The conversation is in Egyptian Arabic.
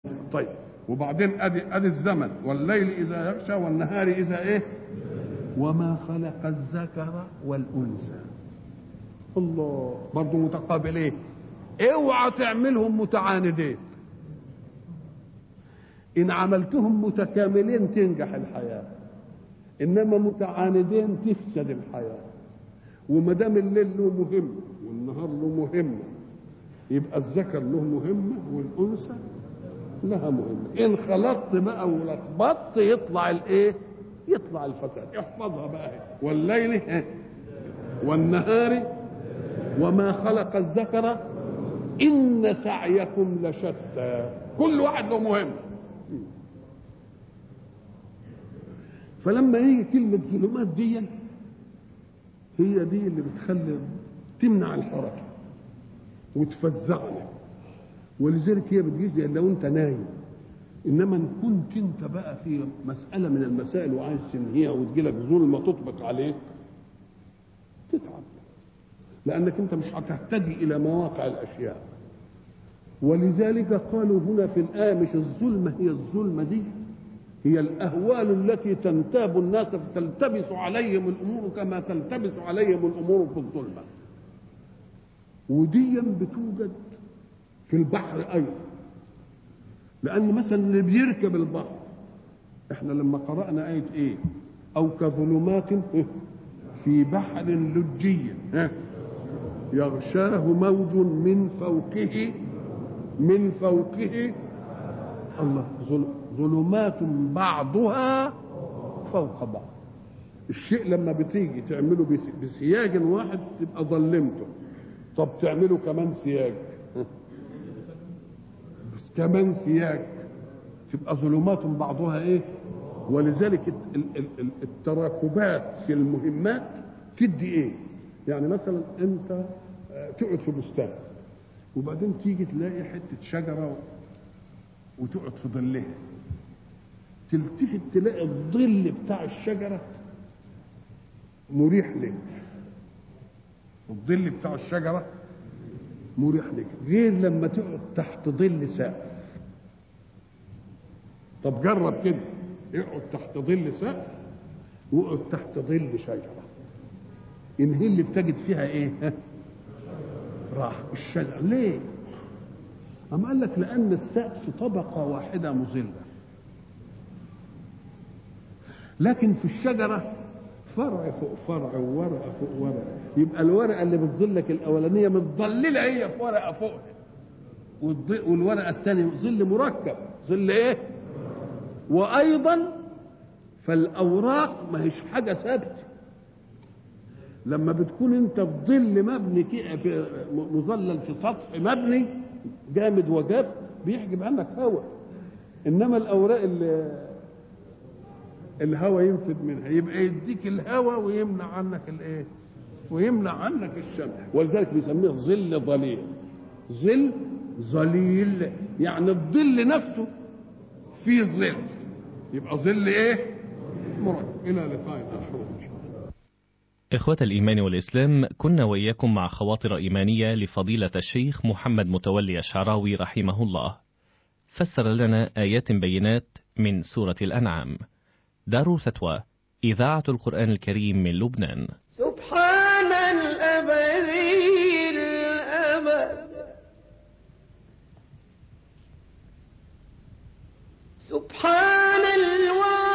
طيب وبعدين ادي ادي الزمن والليل اذا يغشى والنهار اذا ايه وما خلق الذكر والانثى الله برضه متقابلين اوعى تعملهم متعاندين ان عملتهم متكاملين تنجح الحياه انما متعاندين تفسد الحياه وما دام الليل له مهمه والنهار له مهمه يبقى الذكر له مهمه والانثى لها مهمه ان خلطت بقى ولخبطت يطلع الايه يطلع الفساد احفظها بقى والليل والنهار وما خلق الذكر ان سعيكم لشتى كل واحد له مهمه فلما يجي كلمة ظلمات دي هي دي اللي بتخلي تمنع الحركة وتفزعنا ولذلك هي بتجيش لو انت نايم انما ان كنت انت بقى في مسألة من المسائل وعايز تنهيها وتجيلك ظلمة تطبق عليك تتعب لانك انت مش هتهتدي الى مواقع الاشياء ولذلك قالوا هنا في الآية مش الظلمة هي الظلمة دي هي الأهوال التي تنتاب الناس فتلتبس عليهم الأمور كما تلتبس عليهم الأمور في الظلمة وديا بتوجد في البحر أيضا لأن مثلا اللي بيركب البحر احنا لما قرأنا آية ايه أو كظلمات في بحر لجي يغشاه موج من فوقه من فوقه الله ظلمات بعضها فوق بعض الشيء لما بتيجي تعمله بسياج واحد تبقى ظلمته طب تعمله كمان سياج بس كمان سياج تبقى ظلمات بعضها ايه ولذلك التراكبات في المهمات تدي ايه يعني مثلا انت تقعد في بستان وبعدين تيجي تلاقي حته شجره وتقعد في ظلها تلتفت تلاقي الظل بتاع الشجره مريح لك الظل بتاع الشجره مريح لك غير لما تقعد تحت ظل سقف طب جرب كده اقعد تحت ظل سقف واقعد تحت ظل شجره ان هي اللي بتجد فيها ايه راح الشجر ليه أم قال لك لأن السقف طبقة واحدة مظلة لكن في الشجرة فرع فوق فرع وورقة فوق ورقة يبقى الورقة اللي بتظلك الأولانية متظللة هي في ورقة فوق والورقة الثانية ظل مركب ظل إيه؟ وأيضا فالأوراق ما هيش حاجة ثابتة لما بتكون انت في ظل مبني في مظلل في سطح مبني جامد وجاب بيحجب عنك هواء انما الاوراق اللي الهواء ينفد منها يبقى يديك الهواء ويمنع عنك الايه ويمنع عنك الشمس ولذلك بيسميه ظل ظليل ظل ظليل يعني الظل نفسه فيه ظل يبقى ظل ايه مركب الى لقاء اخر إخوة الإيمان والإسلام كنا وإياكم مع خواطر إيمانية لفضيلة الشيخ محمد متولي الشعراوي رحمه الله فسر لنا آيات بينات من سورة الأنعام دار فتوى إذاعة القرآن الكريم من لبنان